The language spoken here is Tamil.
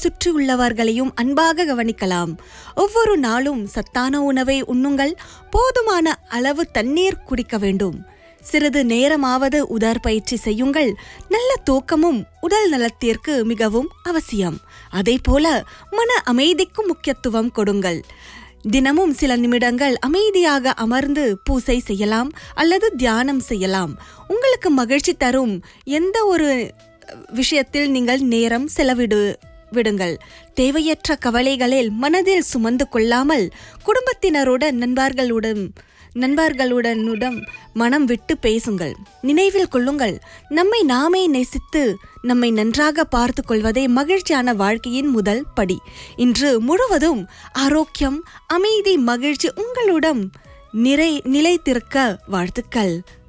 சுற்றியுள்ளவர்களையும் அன்பாக கவனிக்கலாம் ஒவ்வொரு நாளும் சத்தான உணவை உண்ணுங்கள் போதுமான அளவு தண்ணீர் குடிக்க வேண்டும் சிறிது நேரமாவது உடற்பயிற்சி செய்யுங்கள் நல்ல தூக்கமும் உடல் நலத்திற்கு மிகவும் அவசியம் அதேபோல மன அமைதிக்கும் முக்கியத்துவம் கொடுங்கள் தினமும் சில நிமிடங்கள் அமைதியாக அமர்ந்து பூசை செய்யலாம் அல்லது தியானம் செய்யலாம் உங்களுக்கு மகிழ்ச்சி தரும் எந்த ஒரு விஷயத்தில் நீங்கள் நேரம் செலவிடு விடுங்கள் தேவையற்ற கவலைகளில் மனதில் சுமந்து கொள்ளாமல் குடும்பத்தினருடன் நண்பர்களுடன் நண்பர்களுடனுடன் மனம் விட்டு பேசுங்கள் நினைவில் கொள்ளுங்கள் நம்மை நாமே நேசித்து நம்மை நன்றாக பார்த்து கொள்வதே மகிழ்ச்சியான வாழ்க்கையின் முதல் படி இன்று முழுவதும் ஆரோக்கியம் அமைதி மகிழ்ச்சி உங்களுடன் நிறை நிலைத்திருக்க வாழ்த்துக்கள்